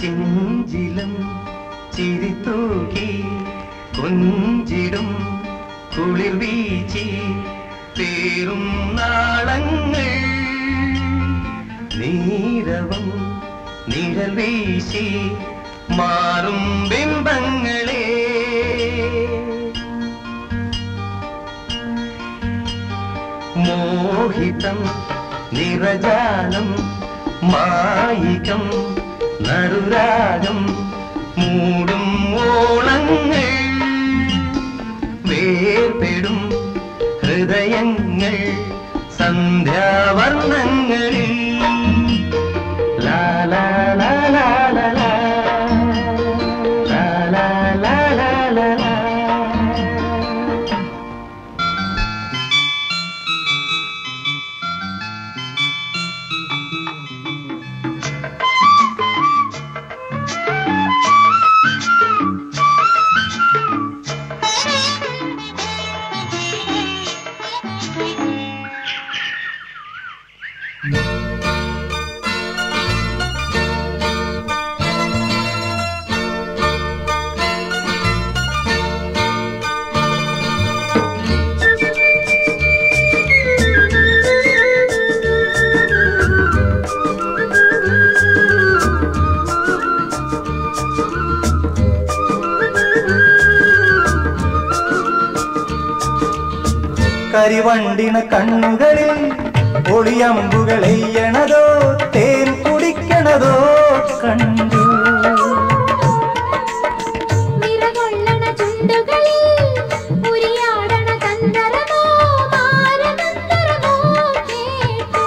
ചിഞ്ചിലും ചിരിത്തൂകി കൊഞ്ചിടും കുളിർ വീച്ചി പേരും നാളങ്ങൾ നീരവം നിഴൽ വീശി മാറും ബിംബങ്ങളെ മോഹിതം നിറജാലം മായികം നറുരാഗം മൂടും ഓളങ്ങൾ വേർപെടും ഹൃദയങ്ങൾ സന്ധ്യാവർണ്ണങ്ങളിൽ ലാ ലാ ലാ ലാ ലാ ലാ. ലാ ലാ ലാ ലാ ലാ ലാ. കരിവണ്ടിന കണ്ണുകളിൽ ഒളിയമ്പുകൾ എയ്യണതോ തേൻ കുടിക്കണതോ കണ്ടു നിറകൊള്ളണ ചുണ്ടുകളിൽ ഉരിയാടണ തന്ത്രമോ മാരതന്ത്രമോ കേട്ടു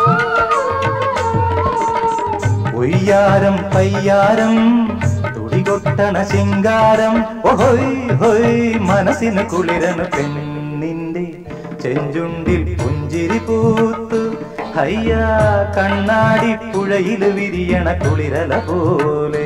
ഒയ്യാരം പയ്യാരം തുടികൊട്ടണ ശിങ്കാരം ഓഹോയ് ഹോയ് മനസ്സിന് കുളിരന് പെണ്ണിന്റെ ചെഞ്ചുണ്ടിൽ പുഞ്ചിരി പൂത്തു ഹയ്യാ കണ്ണാടി പുഴയിൽ വിരിയണ കുളിരല പോലെ